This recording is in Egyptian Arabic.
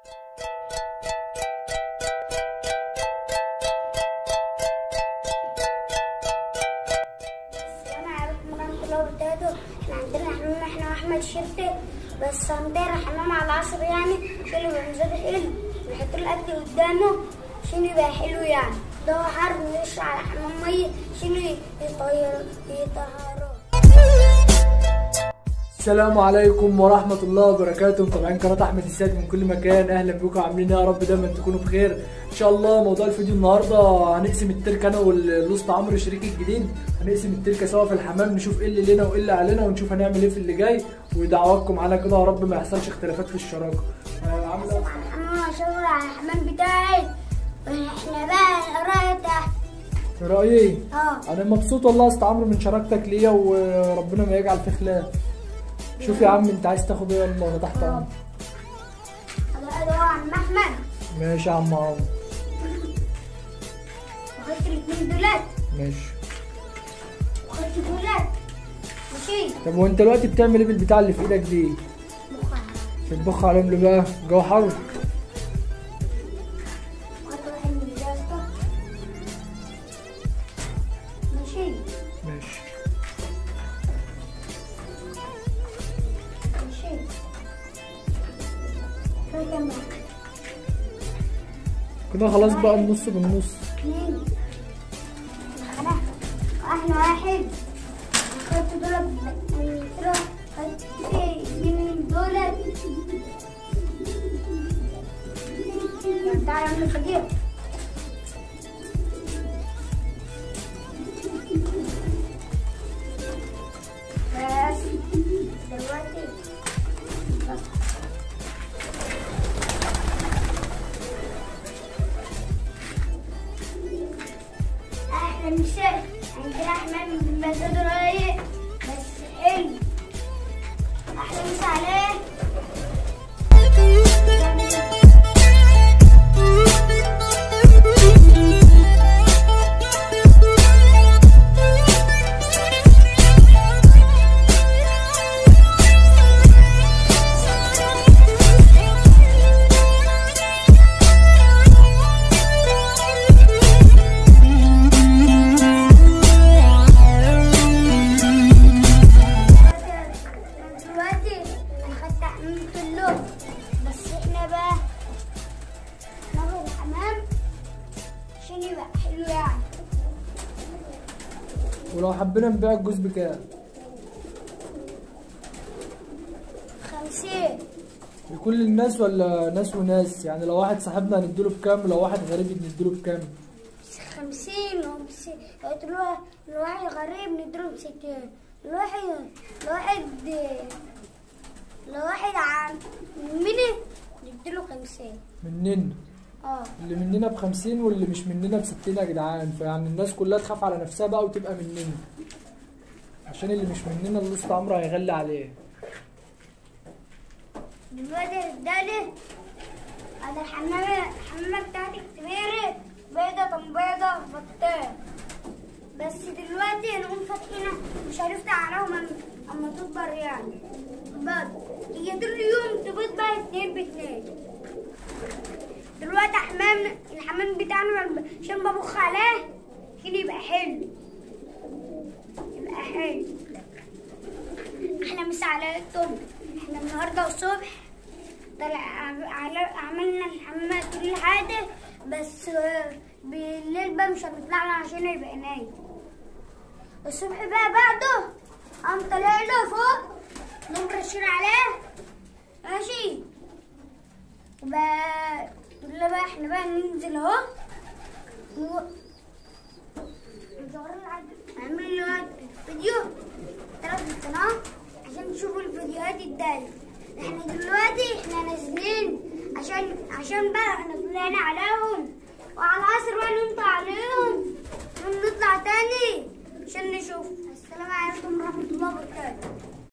السلام عليكم ورحمة الله وبركاته احنا عندنا حمام احنا واحمد شرطة بس هنطير حمام على العصر يعني عشان يبقى مزاجه حلو نحط له الاكل قدامه عشان يبقى حلو يعني ده هو حر نرش على حمام مية عشان يطير يطهره السلام عليكم ورحمة الله وبركاته متابعين قناة أحمد السيد من كل مكان أهلا بكم عاملين إيه يا رب دايما تكونوا بخير إن شاء الله موضوع الفيديو النهاردة هنقسم التركة أنا والوسط عمرو شريك الجديد هنقسم التركة سوا في الحمام نشوف إيه اللي لنا وإيه اللي علينا ونشوف هنعمل إيه في اللي جاي ودعواتكم على كده يا رب ما يحصلش اختلافات في الشراكة آه، عاملة على الحمام اشاور على الحمام بتاعي احنا بقى رايح تحت رأيي إيه؟ اه أنا مبسوط والله يا أسطى عمرو من شراكتك ليا وربنا ما يجعل في خلاف شوف يا عم أنت عايز تاخد إيه يلا أنا تحت أمرك هذا ده هو عم احمد ماشي يا عم عمرو وخدت الاتنين دولات ماشي وخدت دولات ماشي طب وانت دلوقتي بتعمل ايه بالبتاع اللي في ايدك دي؟ مخها بتبخ عليهم ليه بقى؟ جو حر وخدت واحد من الجاسطة ماشي ماشي ماشي شوي كمان كده خلاص بقى النص بالنص اثنين انا احنا واحد خدت دولار خدت من دولار تعالى اعمل فقير بس دلوقتي بس احلى مساء عندنا حمام بالمزاد رايق بس حلو احلى مسا عليه دلوقتي انا خدت حمام كله بس احنا بقى ناخد الحمام عشان يبقى حلو يعني ولو حبينا نبيع الجوز بكام؟ خمسين لكل الناس ولا ناس وناس؟ يعني لو واحد صاحبنا هنديله بكام؟ لو واحد غريب نديله بكام؟ خمسين وخمسين الواحد الواحد غريب نديله بستين الواحد الواحد الواحد عن مني نديله خمسين مننا اه اللي مننا بخمسين واللي مش مننا بستين يا جدعان فيعني الناس كلها تخاف على نفسها بقى وتبقى مننا عشان اللي مش مننا الوسط عمرو هيغلي عليه دلوقتي ادالي انا الحمامة الحمامة بتاعتي كبيرة بيضة طم بيضة بطال بس دلوقتي نقوم فاتحينها مش هنفتح عليهم أم- اما تكبر يعني بيض هي طول اليوم تبيض بقى اتنين باتنين دلوقتي حمام الحمام بتاعنا عشان ببخ عليه عشان يبقى حلو يبقى حلو احنا مسا عليكم احنا النهارده الصبح طلع عل- عملنا الحمام كل حاجه بس آه، بالليل بقى مش هنطلع له عشان يبقى نايم الصبح بقى بعده قام طالع له فوق نقوم رشين عليه ماشي وبقى دول بقى احنا بقى ننزل اهو و- اعمل له فيديو اشترك في القناة عشان تشوفوا الفيديوهات الجاية احنا دلوقتي احنا نازلين عشان عشان بقى احنا طلعنا عليهم وعلى العصر بقى ننطع عليهم ونطلع تاني عشان نشوف السلام عليكم ورحمة الله وبركاته